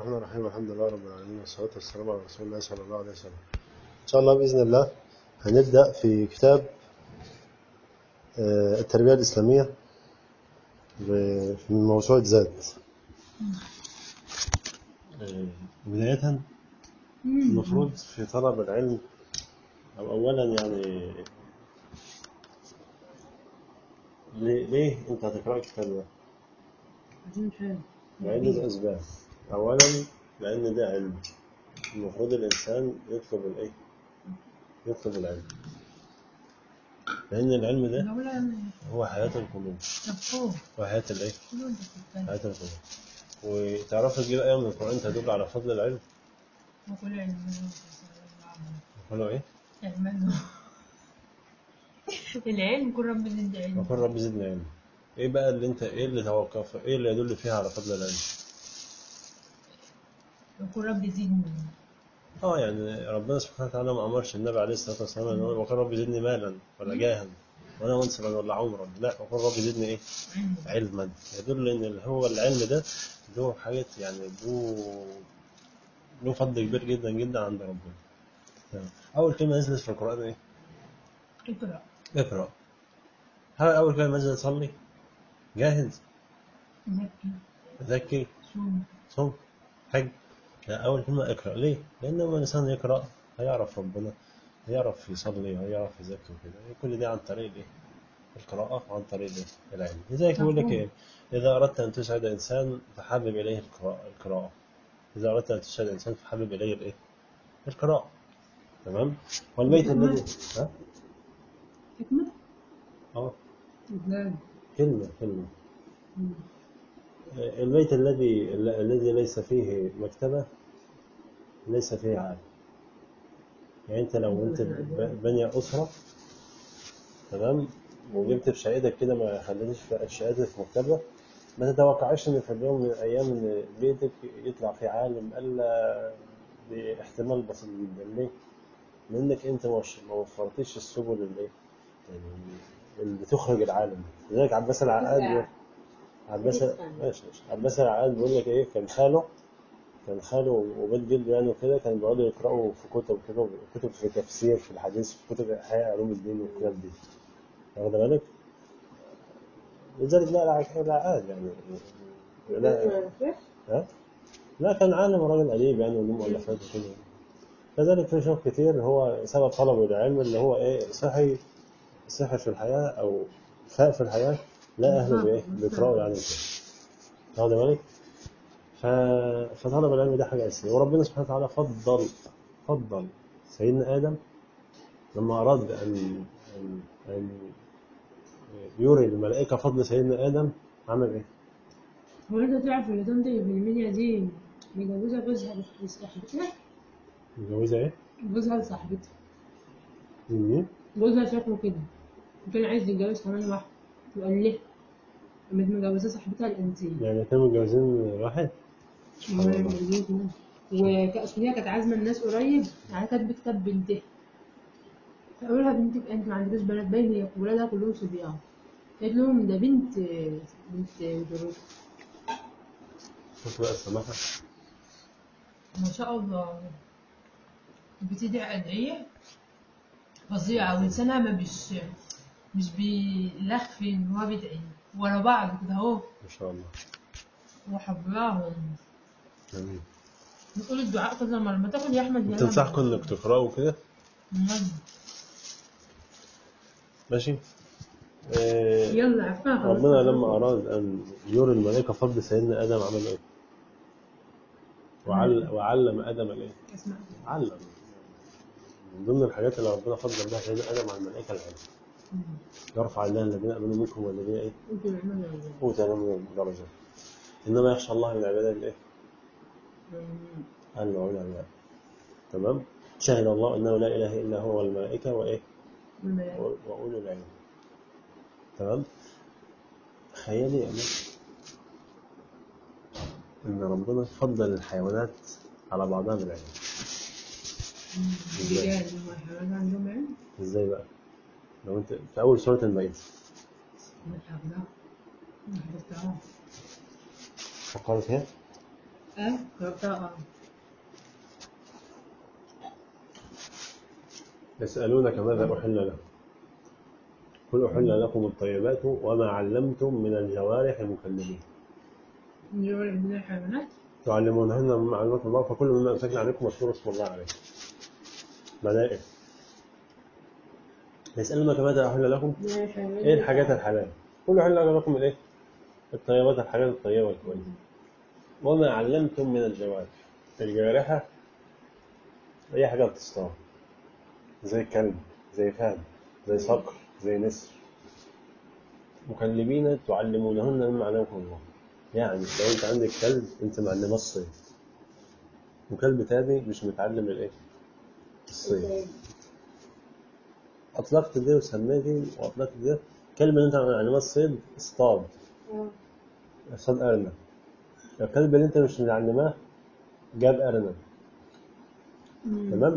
الرحمن الرحيم الحمد لله رب العالمين والصلاة والسلام على رسول الله صلى الله عليه وسلم إن شاء الله بإذن الله هنبدأ في كتاب آه، التربية الإسلامية ب- من موسوعة ذات آه، بداية المفروض في طلب العلم أو أولا يعني ليه, ليه أنت هتقرأ الكتاب ده؟ عشان فاهم لعدة أسباب أولا لأن ده علم المفروض الإنسان يطلب الإيه؟ يطلب العلم لأن العلم ده الأولى هو حياة القلوب مفهوم وحياة الإيه؟ كله أنت بتتكلم حياة القلوب وتعرف تجيب آية من القرآن تدل على فضل العلم وكل علم يقولوا إيه؟ علم العلم كل رب زد علم وقل رب زدنا علم إيه بقى اللي أنت إيه اللي توقف إيه اللي يدل فيها على فضل العلم؟ وكل رب زدني اه يعني ربنا سبحانه وتعالى ما امرش النبي عليه الصلاه والسلام ان هو وقال رب زدني مالا ولا جاها ولا منصبا ولا عمرا لا وقال رب زدني ايه؟ علم علما يدل ان اللي هو العلم ده له حاجات يعني له له فضل كبير جدا جدا عند ربنا تمام. اول كلمه نزلت في القران ايه؟ اقرأ اقرا هل اول كلمه نزلت صلي؟ جاهد زكي ذكي صوم صم حج لا أول كلمة اقرأ ليه؟ لأن لما الإنسان يقرأ هيعرف ربنا هيعرف يصلي وهيعرف يذكر وكده كل ده عن طريق الإيه؟ القراءة وعن طريق الإيه؟ العلم لذلك بيقول لك إيه؟ إذا أردت أن تسعد إنسان فحبب إليه القراءة القراءة إذا أردت أن تسعد إنسان فحبب إليه الإيه؟ القراءة تمام؟ والبيت الذي ها؟ حكمة أه لا كلمة كلمة البيت الذي الذي ليس فيه مكتبة ليس فيه عالم يعني انت لو انت ب- بني اسره تمام وجبت في شقتك كده ما خليتش في شقتك في مكتبه ما تتوقعش ان في يوم من الايام ان بيتك يطلع فيه عالم الا باحتمال بسيط جدا ليه؟ لانك انت مش ما وفرتش السبل اللي يعني اللي تخرج العالم لذلك عباس العقاد بيقول- عباس ماشي ماشي عباس العقاد بيقول لك ايه كان خاله كان خاله وبيت جده يعني وكده كانوا بيقعدوا يقرأوا في كتب كده كتب في تفسير في الحديث في كتب إحياء علوم الدين والكتاب دي واخد بالك؟ لذلك لا لا لا عاد يعني لا ها؟ لا كان عالم راجل أديب يعني وله مؤلفات وكده كذلك في شيوخ كتير هو سبب طلبه للعلم اللي هو ايه صحي صحي في الحياة أو فاق في الحياة لا أهله بإيه؟ بيقرأوا يعني كده واخد بالك؟ ف... فطلب العلم ده حاجة أساسية وربنا سبحانه وتعالى فضل فضل سيدنا آدم لما أراد أن أن, أن يري الملائكة فضل سيدنا آدم عمل إيه؟ هو أنت تعرف اللي تنتج في المنيا دي مجوزة جوزها لصاحبتها متجوزة إيه؟ جوزها لصاحبتها مين؟ جوزها شكله كده وكان عايز يتجوز كمان واحدة وقال ليه قامت مجوزة صاحبتها الأنتية يعني كانوا متجوزين واحد؟ وكأصل هي كانت عازمة الناس قريب يعني كانت بكتاب بنتها فقالوا لها بنتك انت ما عندكش بنات باين هي ولادها كلهم صبيان قالت لهم ده بنت بنت دروس شوف بقى السماحة ما شاء الله بتدعي أدعية فظيعة ولسانها ما مش مش بيلخفي إن هو بيدعي ورا بعض كده أهو ما شاء الله وحباهم جميل بتقول الدعاء كذا مرة ما تاكل يا أحمد يلا تنصحكم إنك تقرأوا كده مم. ماشي؟ آه، يلا عفاها خلاص. ربنا لما أراد أن يري الملائكة فضل سيدنا آدم عمل إيه؟ وعل... وعلم آدم الإيه؟ اسمع علم من ضمن الحاجات اللي ربنا فضل بها سيدنا آدم على الملائكة العلم مم. يرفع الله الذين آمنوا منكم والذين إيه؟ انتوا اعملوا يا أوتوا من درجات إنما يخشى الله من عباده الإيه؟ ولاد. العلماء تمام؟ شهد الله أنه لا إله إلا هو والملائكة وإيه؟ والملائكة. وأولو العلم تمام؟ تخيلي يا أمان إن ربنا فضل الحيوانات على بعضها بالعلم الرجال هم الحيوانات عندهم علم إزاي بقى؟ لو أنت في أول سورة المائدة ما حفظها ما حفظتها فقالت هي اه جربتها اه يسألونك ماذا أحل لهم قل أحل لكم الطيبات وما علمتم من الجوارح مكلمين نقول من الحيوانات تعلمونهن من معلومات الله فكل مما أمسكنا عليكم مذكور اسم الله عليه معناه إيه؟ يسألونك ماذا أحل لكم إيه الحاجات الحلال قل أحل لكم الإيه؟ الطيبات الحاجات الطيبة الكويسة وما علمتم من الجوارح الجارحة أي حاجة بتصطاد زي كلب زي فهد زي صقر زي نسر مكلمين تعلمونهن مما علمكم الله يعني لو انت عندك كلب انت معلمه الصيد وكلب تاني مش متعلم الايه الصيد اطلقت دي وسميتي واطلقت دي كلب اللي انت معلمه الصيد اصطاد اصطاد ارنب الكلب اللي انت مش معلماه جاب ارنب تمام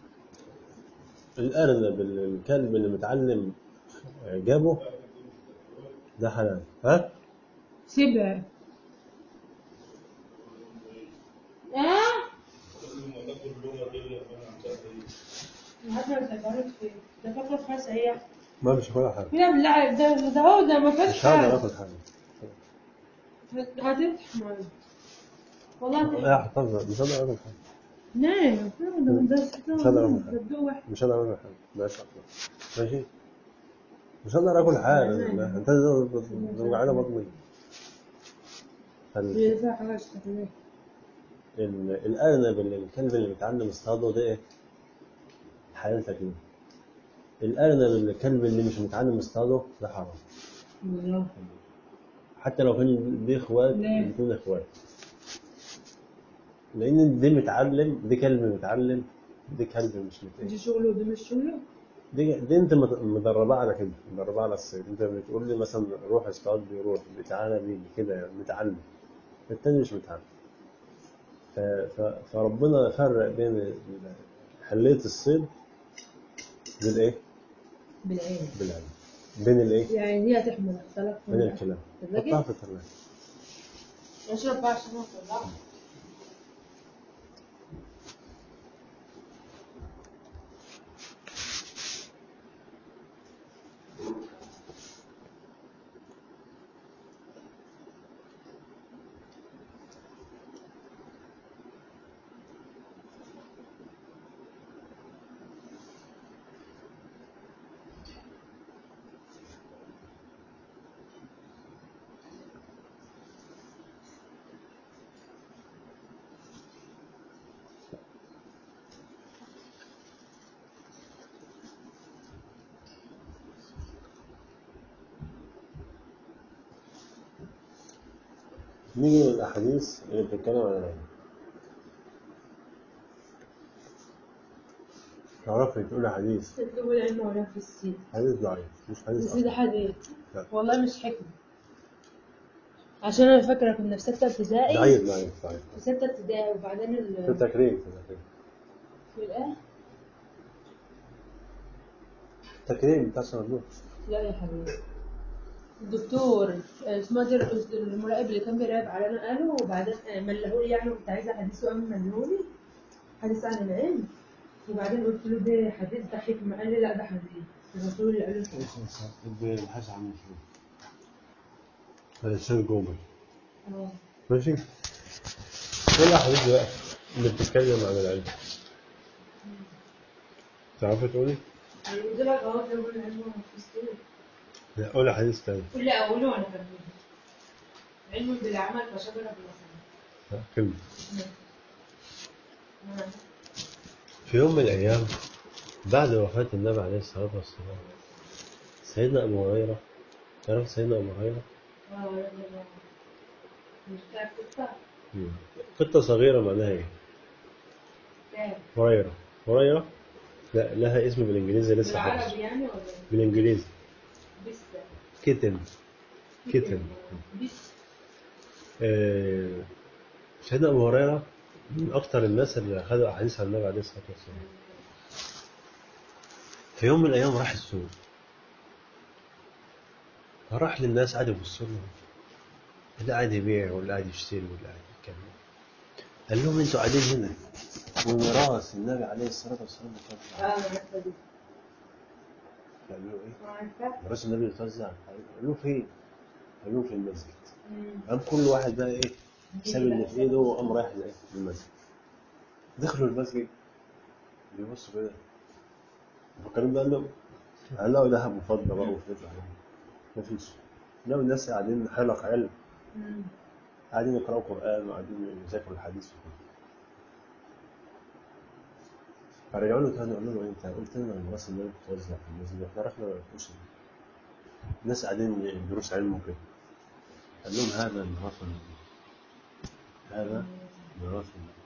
الارنب اللي- الكلب اللي متعلم جابه ده حلال ها سبع اه هذا سيطرت فيه ده فكرة خلاص هي ما مش كل حاجه لا بالله ده ده هو ده ما فيهاش مش هقدر حاجة اكل حاجه هتتحمل والله لا احفظها مش هقدر اكل حاجه نعم ده ده مش هقدر أعمل حاجة. ده بدو واحد مش هقدر اكل حاجه ماشي ماشي مش هقدر اكل حاجه لا، انت وجعانه بطني فال- هي فيها حاجة استخدمها ال- الارنب اللي الكلب اللي متعلم اصطاده ده ايه؟ حلال تاكله الارنب اللي الكلب اللي مش متعلم اصطاده ده حرام والله حتى لو كان دي اخوات ليه؟ الاثنين اخوات لان دي متعلم دي كلب متعلم دي كلب مش متعلم دي شغله ودي مش شغله دي, دي انت مد- مدرباه على كده مدرباه على الصيد انت بتقول لي مثلا روح اصطاد بيروح تعالى بيجي كده يعني متعلم التاني مش متعلم ف- ف- فربنا فرق بين ال- حلية الصيد بالايه؟ بالعين بالعلم بين الايه؟ يعني دي هتحمل اختلف بين الكلام حطها في الثلاجة اشرب بقى عشان اطلع نيجي للأحاديث اللي بتتكلم عن العلم تعرفي تقول حديث تطلبوا العلم ولا في السيد حديث ضعيف مش حديث السيد أصلا حديث لا. والله مش حكمة عشان انا فاكرة كنا في ستة ابتدائي ضعيف ضعيف ضعيف في ستة ابتدائي وبعدين في ال تكريم في تكريم في الايه تكريم بتاع صندوق لا يا حبيبي الدكتور اسمه در المراقب اللي كان بيراقب علينا قاله وبعدين ملهولي يعني كنت عايزه حديث وقام ملهولي حديث عن العلم وبعدين قلت له ده حديث ده حكمه قال لي لا ده حديث الرسول اللي قال له كده. البحث عن مشروع الإنسان جوجل اه ماشي ايه الأحاديث بقى اللي بتتكلم عن العلم تعرفي تقولي؟ انا قلت لك اهو ده هو العلم هو في السوق لا قولي حديث تاني كل اقوله وانا كمله علم بالعمل كشجره بالخير لا، كلمة في يوم من الأيام بعد وفاة النبي عليه الصلاة والسلام سيدنا أبو هريرة تعرف سيدنا أبو هريرة؟ اه لا لا مش بتاع القطه مم. قطة صغيرة معناها إيه؟ كام هريرة هريرة لا لها اسم بالإنجليزي لسه حافظ بالعربي يعني ولا بالإنجليزي بس كيتن كيتن بس آه، سيدنا أبو هريرة من أكثر الناس اللي أخذوا أحاديث عن النبي عليه الصلاة والسلام في يوم من الأيام راح السوق فراح للناس قعدوا يبصوا له اللي قاعد يبيع واللي قاعد يشتري واللي قاعد يتكلم قال لهم انتوا قاعدين هنا وميراث النبي عليه الصلاه والسلام بيتوزع اه عارفه دي قالوا له ايه؟ عارفه ميراث النبي بيتوزع قالوا له فين؟ قالوا له في المسجد مم. قام كل واحد بقى ايه ساب اللي في ايده وقام رايح لايه المسجد دخلوا المسجد بيبصوا كده فكرين بقى انه هنلاقوا ذهب وفضه بقى وفضه مفيش لو الناس قاعدين حلق علم مم. قاعدين يقرأوا قرآن وقاعدين يذاكروا الحديث وكده فرجعوا له تاني قالوا له إيه، انت قلت لنا الميراث اللي بتوزع في المسجد احنا رحنا ما لقيناش الناس قاعدين دروس علم وكده قال لهم هذا ميراث النبي هذا ميراث النبي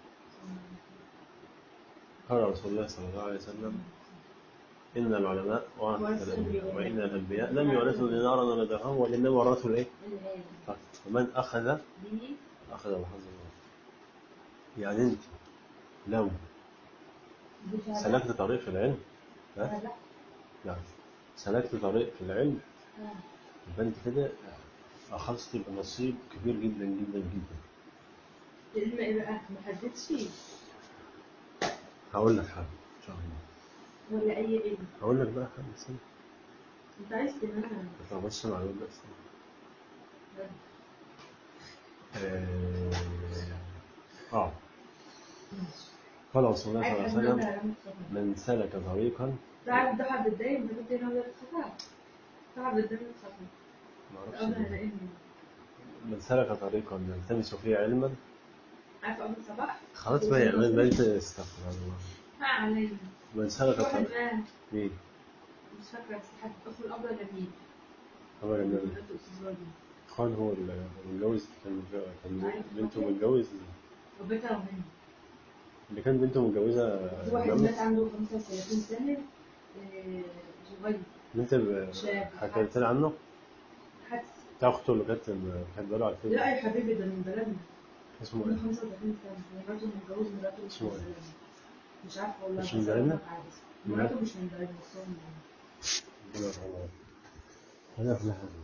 قال رسول الله صلى الله عليه وسلم إن العلماء ورثة الأنبياء وإن الأنبياء لم يورثوا دينارا ولا درهم وإنما ورثوا الإيه؟ العين طيب، ومن أخذ دي أخذ بحظ الله يعني أنت لو دي فيها سلكت طريق في العلم ها؟ لا. يعني سلكت طريق في العلم آه. يبقى أنت كده أخذت بنصيب كبير جدا جدا جدا العلم ايه بقى ما حددش هقول لك حاجة إن شاء الله ولا اي علم هقول لك بقى حاجة استنى انت عايز تمام ما تغبطش معلومات بقى استنى آه آه. قال رسول الله صلى الله عليه وسلم من سلك طريقا تعرف ده حد اتضايق انت كنت هنا ولا الخطأ تعرف ده من الخطأ ما أول أعرفش هذا علم من سلك طريقا يلتمس فيه علما عارف أول صباح خلاص بقى يعني ما أنت استغفر الله ما علي من سلك واحد طريقا ما مين؟ مش فاكرة بس حد أخو الأب ولا مين هو النبي مرات أستاذ راجل خان هو اللي متجوز كان كان بنته متجوز وبيتها ومني اللي كان بنته متجوزة في واحد محمد. مات عنده 35 سنة آه، صغير انت ب- شاب. حكيت لي عنه حدث بتاع اخته اللي كانت كانت بقاله على الفيلم لا يا حبيبي ده من بلدنا اسمه عنده ايه؟ 35 سنة مراته متجوز مراته مش اسمه من إيه؟ بلدنا مش عارفة والله مش من بس بلدنا؟ أنا عارف. مراته مش من بلدنا بس هو من بلدنا ربنا يرحمه. انا في لحظة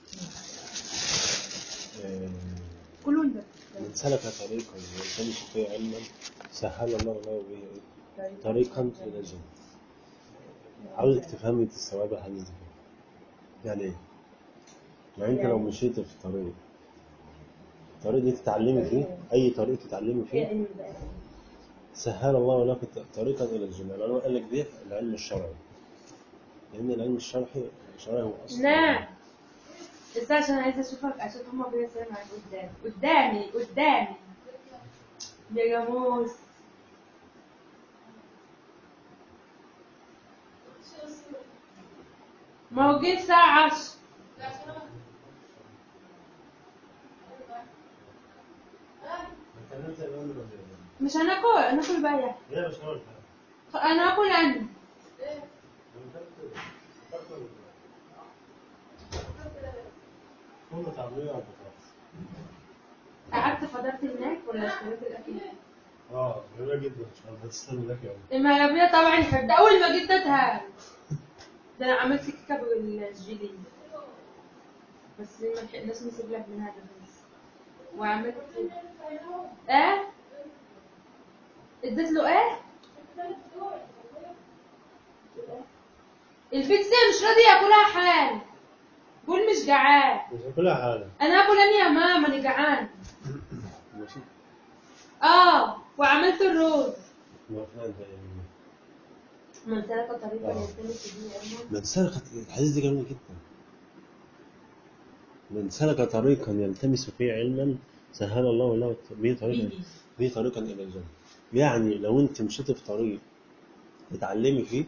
آه، كله من من سلك طريقا يلتمس فيه علما سهل الله له به إيه؟ طريقا الى الجنة عاوزك تفهمي الثواب الحديث ده يعني ايه؟ يعني انت لو مشيت في طريق الطريق دي تتعلمي فيه اي طريق تتعلمي في فيه علم بقى سهل الله لك طريقا الى الجنه العلماء قال لك دي العلم الشرعي لان العلم الشرعي الشرعي هو اصل نعم بس عشان عايزة أشوفك أشوف هما بيسلم عليك قدامي قدامي قدامي يا جاموس ما هو جه الساعة عشر مش هناكل هناكل بقى يا لا مش هقول انا اكل انا كله تعبير على البطاطس قعدت فضلت هناك ولا اشتريت الاكل اه جميله جدا ان شاء الله تستنى لك يا عم المهلبية طبعا حب ده اول ما جيت اديتها ده انا عملت كيكه بالجيلي بس ما لحقناش نسيب لك منها ده بس وعملت اه اديت له ايه البيتزا مش راضي ياكلها حال قول مش جعان مش هاكلها حالا انا اكل انا يا ماما انا جعان ماشي اه وعملت الرز موافقة انت يعني من سلك طريقة آه. يلتمس به علما من سلك الحديث ده جميل جدا من سلك طريقا يلتمس فيه علما سهل الله له به طريقا بيدي. به طريقا الى الجنه يعني لو انت مشيت في طريق تتعلمي فيه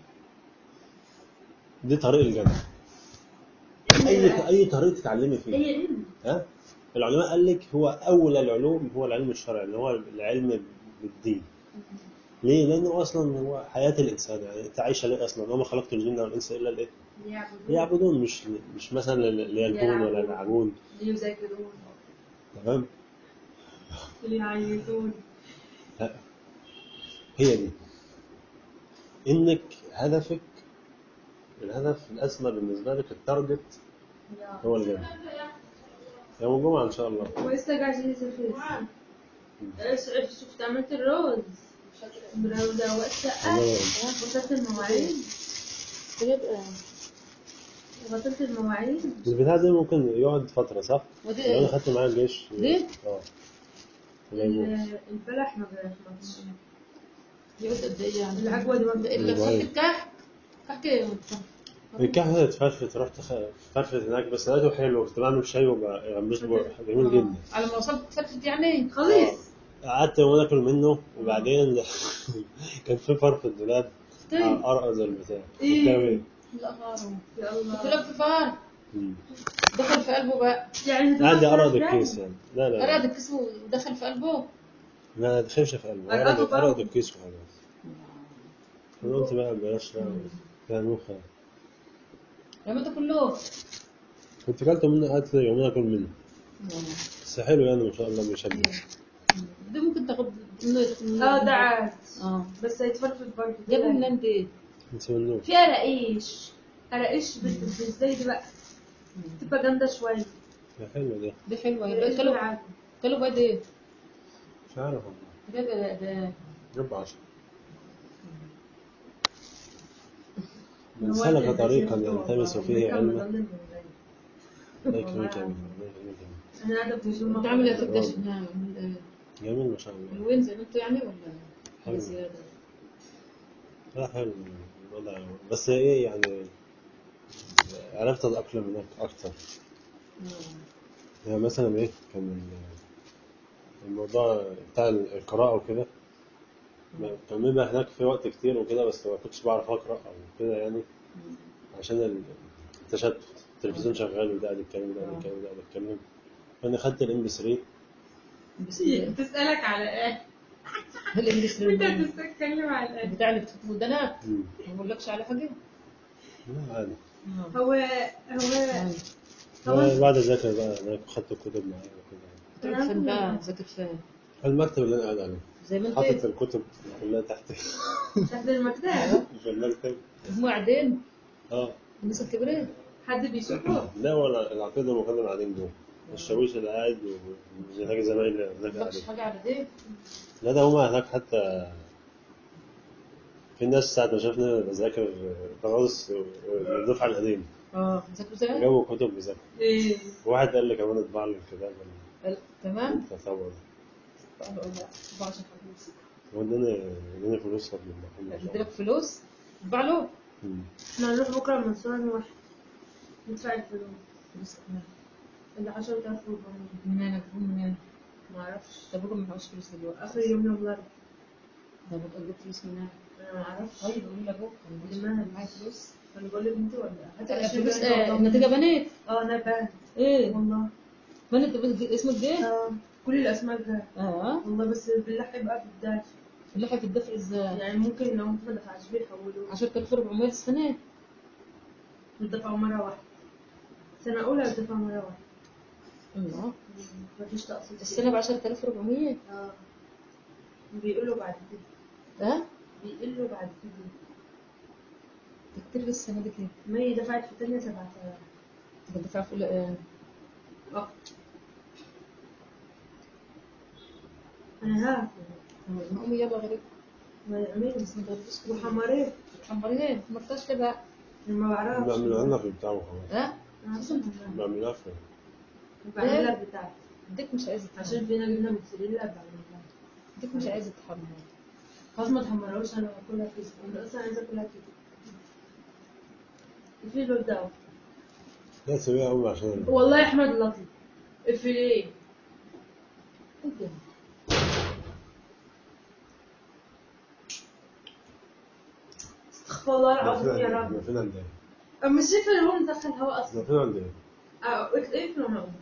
دي طريق الجنه اي اي طريق تتعلمي فيه هي علم ها العلماء قال لك هو اولى العلوم هو العلم الشرعي اللي هو العلم بالدين ليه؟ لانه اصلا هو حياه الانسان يعني انت عايشه ليه اصلا؟ وما خلقت الجن والانس الا لايه؟ ليعبدون ليعبدون مش مش مثلا ليلهون ولا يلعبون ليذاكرون تمام؟ ليعيطون لا هي دي انك هدفك الهدف الاسمى بالنسبه لك التارجت هو الجنه يوم الجمعه ان شاء الله ولسه قاعد ينزل في إيش عرفت شفت عملت الرز مروزة وقتها غسلت المواعين بيبقى غسلت المواعين البتاع ده ممكن يقعد فترة صح؟ ودي لو انا ايه؟ خدت معاه الجيش ليه؟ اه يبوظ. ال- البلح ما بيخلصش يقعد قد ايه يعني؟ العجوة دي ما ده الا أيوة. خدت الكحك كحك ايه وانت؟ الكحك اتفرفت رحت خ- فرفت هناك بس لقيته حلو كنت بعمل شاي وبغمس جميل جدا على ما وصلت فرفت يعني خلص قعدت وانا اكل منه وبعدين كان في فرف الدولاب طيب ارقص البتاع إيه. بتعمل ايه؟ لا غارو يا الله كلها بفار مم. دخل في قلبه بقى يعني انت عندي بتفرج ارقد يعني؟ الكيس يعني لا لا أراد لا الكيس ودخل في قلبه ما تخافش في قلبه أرقده ارقد بقى. ارقد الكيس وخلاص انا قلت بقى بلاش بقى كان مخ لما ده كله كنت كلت منه قعدت يومين اكل منه بس حلو يعني ما شاء الله بيشبع ده ممكن تاخد منه تاخد منه اه ده عاد اه بس هيتفرفت برضه جابوا من عند ايه؟ نسمنوه في قراقيش قراقيش بس مش زي دي بقى تبقى جامدة شوية ده حلو ده دي حلوه يبقى قراقيش كلوا بالعجوة. كلوا بعد ايه؟ مش عارف والله ده ده ده جنب عشرة هو من سلك البيت طريقا والله. يلتمس فيه كان علما مضلل من الله والله يكرمك يا العظيم. ابني، الله يكرمك يا ابني. انا قاعدة في نزول بتعمل ايه في مطر. الدش نعم من ايه؟ جميل ما شاء الله من وين زي ما انتوا يعني ولا حلو. حاجه زياده؟ لا حلو الوضع بس ايه يعني عرفت اتأقلم هناك أكتر آه. يعني مثلا ايه كان ال- الموضوع بتاع القراءة وكده ما- كان بيبقى هناك في وقت كتير وكده بس ما كنتش بعرف أقرأ أو كده يعني عشان ال- التشتت التلفزيون شغال وده قاعد يتكلم وده قاعد يتكلم وده قاعد يتكلم فأنا خدت الام بي 3 بس ايه؟ بتسألك على ايه؟ الانجليزي انت اللي- بتتكلم على ايه؟ بتاع اللي بتكتبه ده انا ما بقولكش على حاجه لا عادي آه. هو هو يعني هو بعد ذاكر بقى هناك وخدت الكتب معايا وكده تروح فين بقى ذاكر فين المكتب اللي أنا قاعد عليه زي ما انت حاطط الكتب كلها تحت تحت المكتب في المكتب هم قاعدين اه الناس الكبيرين حد بيشوفه لا ولا العقيدة المقدم قاعدين جوه الشاويش اللي قاعد وهناك زمايلي هناك ما قاعدين حاجه على دي لا ده هما هناك حتى في ناس ساعة ما شافنا بذاكر خلاص الدفعة القديمة اه ذاكروا زي جابوا كتب بذاكر ايه واحد قال لي كمان اطبع لي الكتاب تمام انت طبعا بعشر فلوس واداني اداني فلوس قبل المرحوم ما شاء اديلك فلوس اتبع له الله. مم. احنا هنروح بكرة المنصورة نروح ندفع الفلوس فلوس كمان. اللي 10000 400 منين اجيبهم منين ما اعرفش طب بقول معهوش فلوس دلوقتي اخر يوم يوم الاربعاء ده بقول اجيب فلوس منين انا ما اعرفش طيب قولي لابوك كان دماغ. معايا فلوس انا بقول لك انت ولا هات لا، العشرين فلوس جنيه آه، والله. النتيجه بنات اه انا بقى ايه والله بنات بس- اسمك ده اه كل الاسماء ده اه والله بس بالله هيبقى بالدافع اللي في الدفع ازاي يعني ممكن لو انت ما دفعتش بيحولوا 10400 سنه بتدفعوا مرة واحدة سنة أولى بتدفع مرة واحدة الله مفيش تقسيط السنه ب 10400 اه بيقولوا بعد كده ها بيقلوا بعد كده ده كتير في السنه دي كده مي دفعت في تانية سبعة آلاف ده دفع في آه، اه أنا هاكل ما امي يلا غريب ما يعملوا بس ما تغربش وحمارين حمرين ايه ما رحتش كده ما بعرفش بعملها لنا في بتاعه خلاص ها بعملها في بعملها بتاعتي ديك مش عايزه عشان عشان فينا جبنة موتزاريلا بعملها ديك مش عايزه تحمر خلاص ما تحمروش أنا باكلها كده أنا أصلا عايزة أكلها كده في له ده لا تسويها قوي عشان والله يا أحمد لطيف الفيليه ايه ده استغفر الله احنا العظيم يا فين رب احنا فين عندنا أما الشيف اللي هو مدخل هواء أصلا احنا فين عندنا اه اقفل وانا اقول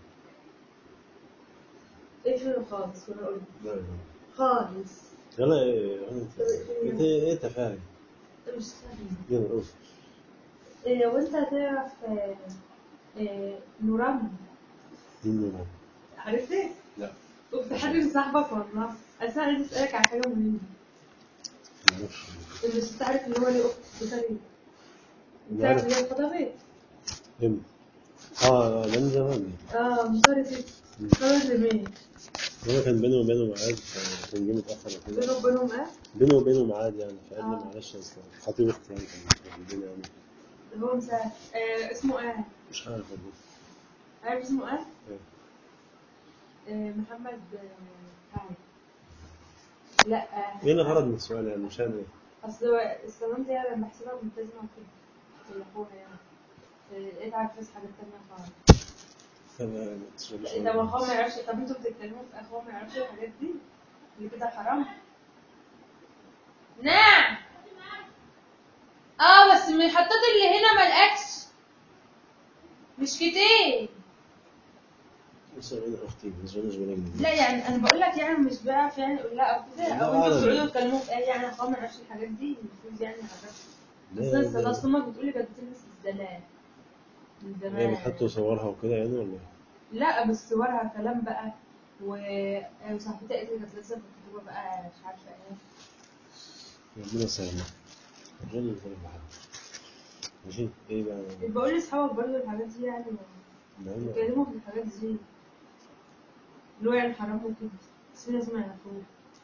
اقفل خالص وانا اقول لا لا خالص يلا ايه انت انت ايه تفاهم مش فاهم يلا قول إيه وانت هتعرف آه، آه، نوران مين يلا عرفت لا كنت حد صاحبك والله اصل انا عايز اسالك على حاجه مهمه ما اعرفش مش انت عارف ان هو ليه اخت بطريقه انت لا. عارف ان هي خطبت امتى اه ده من زمان دي. اه مصاري ست خمس زمان هو كان بينه وبينه ميعاد فكان جه متأخر وكده بينه وبينهم ايه بينه وبينه ميعاد يعني فقال لي آه. معلش أصل خطيب اختي يعني كان عندنا يعني هو مسافر آه اسمه ايه مش عارف والله عارف اسمه ايه إيه. آه محمد آه، حاجة لا آه، ايه الغرض من السؤال يعني مش انا اصل هو السلام دي انا بحسبها ملتزمه وكده ولا اخوها يعني آه، لقيت عارفه حاجات تانية خالص طب اخوه ما يعرفش طب انتوا بتتكلموا في اخوه ما يعرفش الحاجات دي اللي كده حرام نعم اه بس من الحطات اللي هنا ملقاش مش كتير بس انا اختي مش انا زميلك لا يعني انا بقول لك يعني مش بعرف يعني اقول لا او كده لا، او انتوا عادي. بتقعدوا تتكلموا في ايه يعني اخوه ما يعرفش الحاجات دي المفروض يعني عارفها بس انا اصل امك بتقولي كانت بتلبس الزلال من هي زمان بتحط صورها وكده يعني ولا إيه؟ لا بس صورها كلام بقى و... وصاحبتي قالت لي كانت لسه في الخطوبه بقى مش عارفه ايه ربنا يسهل الراجل يفرق بحاجة ماشي ايه بقى بقول لاصحابك برضه الحاجات دي يعني المهم بيتكلموا في الحاجات دي اللي هو يعني حرام وكده بس في ناس ما يعرفوش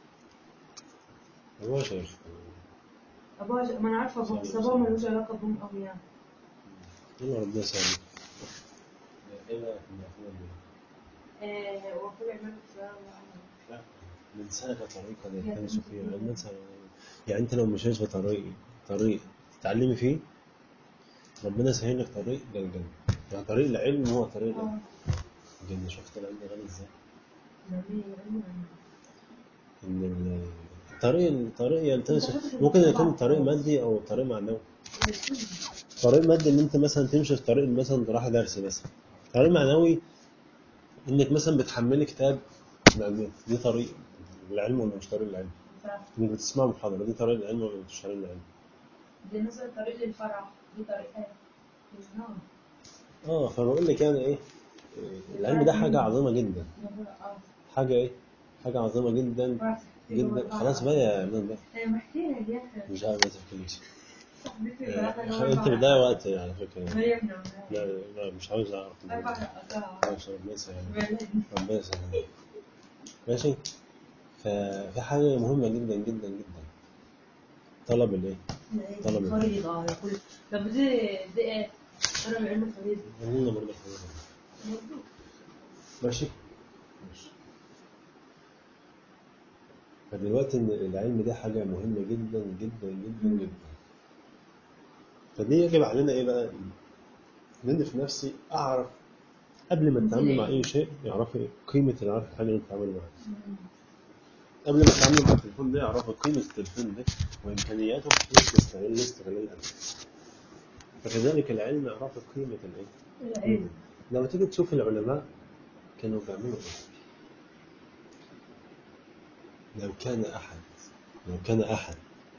هو يا شيخ ابوها ج... ما انا عارفه ابوها بس ابوها ملوش علاقه بهم قوي يعني يلا ربنا يسهل ايه بقى في المفروض دي؟ آه وكل عمال بصراحه لا من سلك طريقا يلتمس فيها علما سهلا يعني انت لو مشيت في طريق طريق تتعلمي فيه ربنا يسهل لك طريق للجنة يعني طريق العلم هو طريق اه الجنة شفت العلم غالي ازاي؟ جميل جميل. ان ال- الطريق الطريق يلتمس ممكن يكون طريق مادي او طريق معنوي طريق مادي ان انت مثلا تمشي في طريق مثلا رايح درس مثلا طريق معنوي انك مثلا بتحملي كتاب من على النت دي طريق العلم ولا مش طريق العلم صح. انك بتسمع محاضرة دي طريق العلم ولا مش طريق العلم دي مثلا طريق للفرح دي طريقة النار اه فبقول لك يعني ايه إيه، العلم ده حاجة عظيمة جدا اه حاجة ايه حاجة عظيمة جدا فرح. جدا خلاص بقى يا مان بقى ايه محكي لك يا اخي مش عارف ما تحكيليش صاحبتي إيه، بقى عشان انت بتضيع وقت على فكرة مريم نعمان لا لا مش عاوز اعرف اربع رقصات ماشي ربنا يسهل بلد ربنا يسهل ماشي ففي حاجة مهمة جدا جدا جدا طلب الايه؟ طلب العلم. فريضة يقول طب دي دي ايه؟ انا بعلم فريضة قلنا برضه حاجة. ماشي ماشي فدلوقتي إن العلم ده حاجة مهمة جدا جدا جدا مم. جدا فدي يجب علينا ايه بقى ان انا في نفسي اعرف قبل ما اتعامل مع اي شيء يعرفي قيمة اللي عارف الحاجة اللي بتتعامل معاها قبل ما اتعامل مع التليفون ده يعرفوا قيمة التليفون ده وامكانياته كيف يستغل استغلال الامن فكذلك العلم يعرفوا قيمة الايه العلم لو تيجي تشوف العلماء كانوا بيعملوا ايه لو كان احد لو كان احد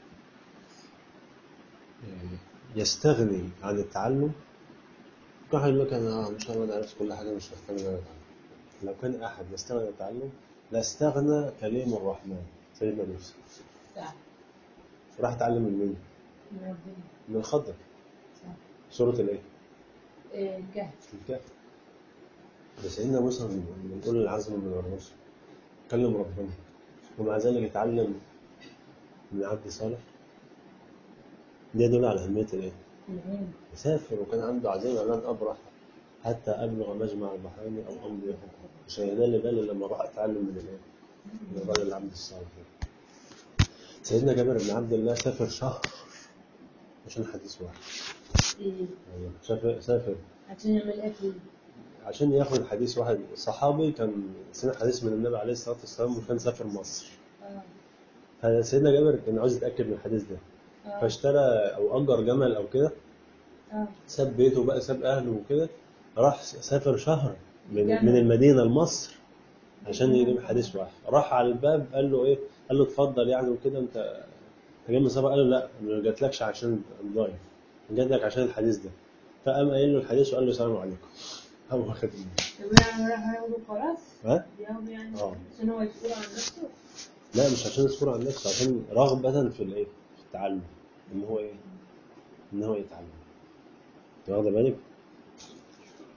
يعني يستغني عن التعلم كل واحد يقول لك انا ان شاء الله أنا عرفت كل حاجه مش محتاج ان انا اتعلم لو كان احد يستغني عن التعلم لاستغنى كليم الرحمن سيدنا يوسف صح راح اتعلم من مين؟ من ربنا من الخضر صح سوره الايه؟ إيه، الكهف الكهف ده سيدنا موسى من من اولي العزم من الرسل كلم ربنا ومع ذلك اتعلم من عبد صالح ده يدل على اهميه الايه؟ العلم سافر وكان عنده عزيمه لن ابرح حتى ابلغ مجمع البحرين او امضي حكم مش هينال بالي لما اروح اتعلم من الايه؟ من الراجل العبد الصالح سيدنا جابر بن عبد الله سافر شهر عشان حديث واحد إيه، أيوة. سافر سافر عشان يعمل ايه فيه؟ عشان ياخد حديث واحد صحابي كان سمع حديث من النبي عليه الصلاه والسلام وكان سافر مصر اه فسيدنا جابر كان عاوز يتاكد من الحديث ده اه فاشترى او اجر جمل او كده اه ساب بيته بقى ساب اهله وكده راح سافر شهر من جمل. من المدينه لمصر عشان يجيب حديث واحد راح على الباب قال له ايه قال له اتفضل يعني وكده انت انت جاي من سفر قال له لا ما جاتلكش عشان الضيف جات لك عشان الحديث ده فقام قايل له الحديث وقال له السلام عليكم هو واخد منه. طب يعني راح ياخده خلاص؟ ها ياخده يعني اه. عشان هو يسؤول عن نفسه؟ لا مش عشان يذكر عن نفسه عشان رغبة في الايه في التعلم ان هو ايه ان هو يتعلم واخد بالك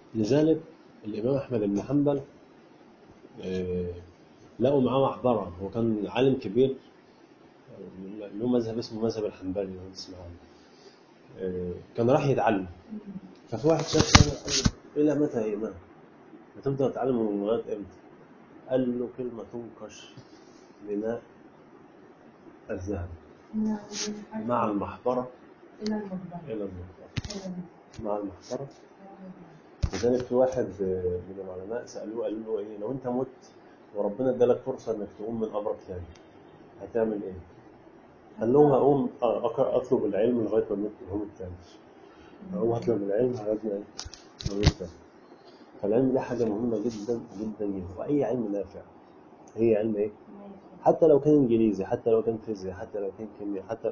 لذلك الإمام أحمد بن حنبل آه، لقوا معاه محبرة هو كان عالم كبير آه، له مذهب اسمه مذهب الحنبلي لو تسمع عنه آه، كان راح يتعلم ففي واحد شاف قال له إلى متى يا إمام؟ هتفضل تتعلم لغاية إمتى؟ قال له كلمة تنقش بماء الذهب مع المحبرة إلى المطبخ إلى المحبرة مع المحبرة لذلك في واحد آه، من العلماء سألوه قالوا له إيه لو أنت مت وربنا ادالك فرصة إنك تقوم من قبرك تاني هتعمل إيه؟ قال لهم هقوم أ- أق- أطلب العلم لغاية ما أموت اليوم التاني هقوم أطلب العلم لغاية ما ما أموت تاني فالعلم ده حاجة مهمة جدا جدا جدا وأي علم نافع هي علم إيه؟ حتى لو كان إنجليزي حتى لو كان فيزياء حتى لو كان كيمياء حتى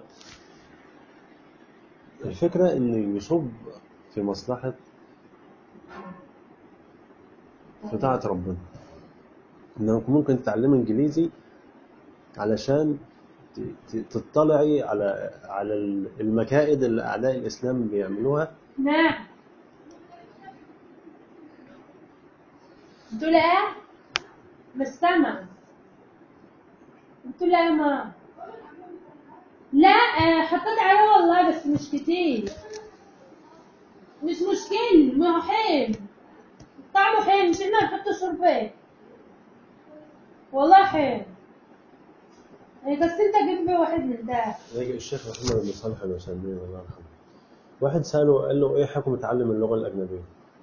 الفكرة إنه يصب في مصلحة في طاعة ربنا إنك ممكن تتعلم إنجليزي علشان ت- ت- تطلعي على على المكائد اللي أعداء الإسلام بيعملوها نعم بتقول ايه؟ مش سامع بتقول ايه يا ماما؟ لا آه، حطيت عليه والله بس مش كتير مش مشكلة ما هو حلو طعمه حلو مش انه نحط شربات والله حلو إيه، بس انت جيب لي واحد من ده يجي الشيخ محمد بن صالح الوسلمي الله يرحمه واحد سأله قال له إيه حكم تعلم اللغة الأجنبية؟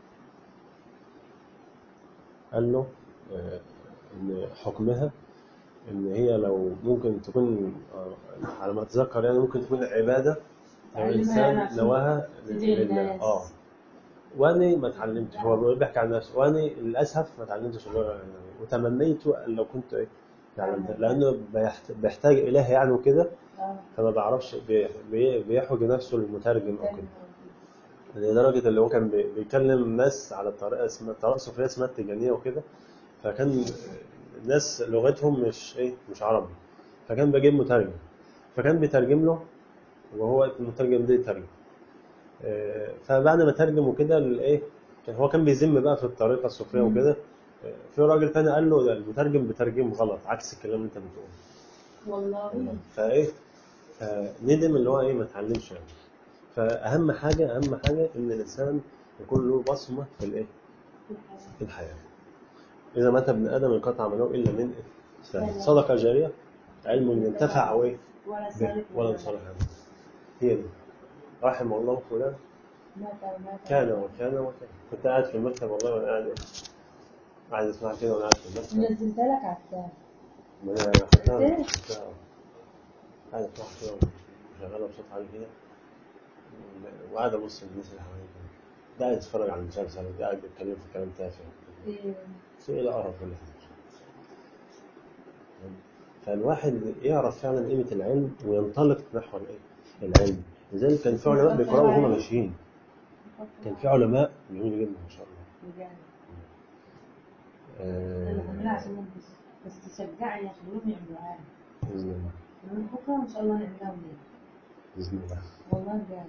قال له آه، إن حكمها إن هي لو ممكن تكون آه، على ما أتذكر يعني ممكن تكون عبادة لو تعلمها الإنسان عشان نواها تدين لله الناس. آه وأنا ما اتعلمتش هو بيقول بيحكي عن نفسه وأنا للأسف ما اتعلمتش اللغة الأجنبية وتمنيت أن لو كنت إيه تعلمتها لأنه بيحت- بيحتاج إله يعني وكده آه. فما بعرفش بي- بي- بيحوج نفسه للمترجم أو كده لدرجة اللي هو كان بي- بيكلم ناس على طريقة اسمها طريقة صوفية اسمها التيجانية وكده فكان الناس لغتهم مش إيه مش عربي فكان بجيب مترجم فكان بيترجم له وهو المترجم ده يترجم آه، فبعد ما ترجم وكده الايه كان هو كان بيذم بقى في الطريقه الصوفيه وكده آه، في راجل تاني قال له ده المترجم بترجم غلط عكس الكلام اللي انت بتقوله والله فايه فندم اللي هو ايه ما اتعلمش يعني فاهم حاجه اهم حاجه ان الانسان يكون له بصمه في الايه في الحياه اذا مات ابن ادم انقطع عمله الا من إيه؟ ثلاث. صدقه جاريه علم ينتفع او ايه ولا به سالك ولا صالح عمل هي دي رحم الله فلان مات ومات كان وكان وكان كنت قاعد في المكتب والله وانا قاعد إيه؟ قاعد اسمع كده وانا قاعد في المكتب نزلت لك على التاب ما انا خدتها إيه؟ خدتها. قاعد اسمع كده وشغاله بصوت عالي كده وقاعد ابص للناس اللي حواليا كده ده قاعد يتفرج على المسلسل وده قاعد بيتكلم في كلام تافه إيه. في ايه القرف ولا حاجه فالواحد يعرف فعلا قيمه العلم وينطلق نحو الايه؟ العلم لذلك كان في علماء بيقراوا وهم ماشيين كان في علماء جميل جدا ما شاء الله بجد. آه، انا بعملها عشان بس بس تشجعني يخلوهم يعملوها لي باذن الله من بكره ان شاء الله نعملها وليه باذن الله والله بجد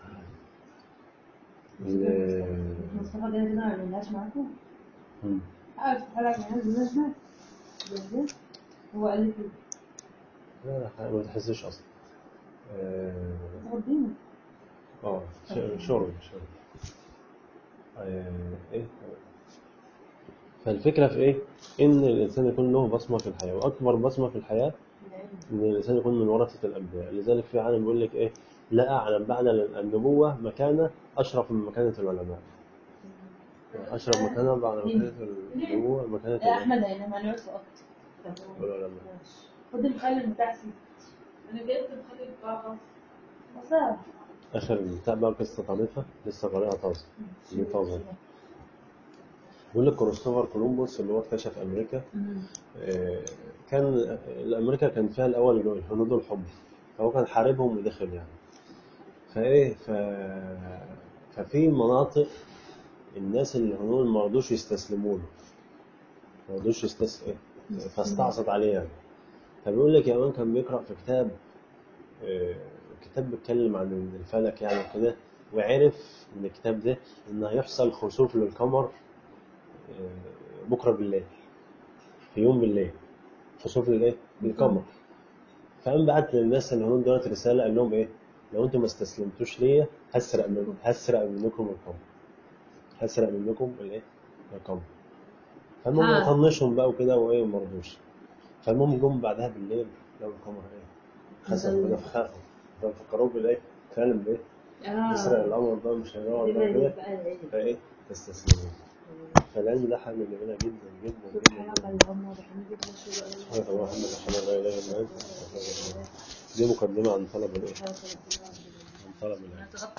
ال- مصطفى ده كده ما عملناش معاكم مم. عارف حلقة من بالنسبة جدا هو قال لي كده لا لا ما تحسش اصلا اه تغضيني آه، ش- شرب شرب آه، ايه فالفكره في ايه؟ ان الانسان يكون له بصمه في الحياه واكبر بصمه في الحياه العلم ان الانسان يكون من ورثه الانبياء لذلك في عالم بيقول لك ايه؟ لا اعلم بعد النبوه مكانه اشرف من مكانه العلماء اشرف مكانه بعد مكانه النبوه مكانه يا العلماء. احمد هنا هنقعد في اوضتي والعلماء ماشي. خد المخلل بتاع سيدي انا جبت مخلي بقى وصار اخر بتاع بقى قصه طريفه لسه قارئها طازه دي طازه بيقول لك كريستوفر كولومبوس اللي هو اكتشف امريكا آه، كان امريكا كان فيها الاول الهنود الحب فهو كان حاربهم ودخل يعني فايه ف... ففي مناطق الناس اللي الهنود ما رضوش يستسلموا له ما رضوش يستسلموا فاستعصت عليه يعني فبيقول لك يا مان كان بيقرا في كتاب آه، كتاب بيتكلم عن الفلك يعني وكده وعرف من الكتاب ده ان هيحصل خسوف للقمر آه، بكره بالليل في يوم بالليل خسوف للايه؟ للقمر فقام بعت للناس اللي هناك دولت رساله قال لهم ايه؟ لو انتم ما استسلمتوش ليا هسرق من هسرق منكم القمر هسرق منكم الايه؟ القمر فالمهم آه. طنشهم بقى وكده وايه وما رضوش فالمهم جم بعدها بالليل لو القمر ايه؟ خسف كده فخافوا ففكروه بالايه؟ فعلا بايه؟ يسرق القمر بقى مش هيقعد بقى كده فايه؟ فاستسلموا فالعلم ده حاجه جميله جدا جدا جدا سبحانك اللهم وبحمدك اشهد ان لا اله الا انت أستغفرك وأتوب إليك. دي مقدمه عن طلب الايه؟ عن طلب العلم هتغطى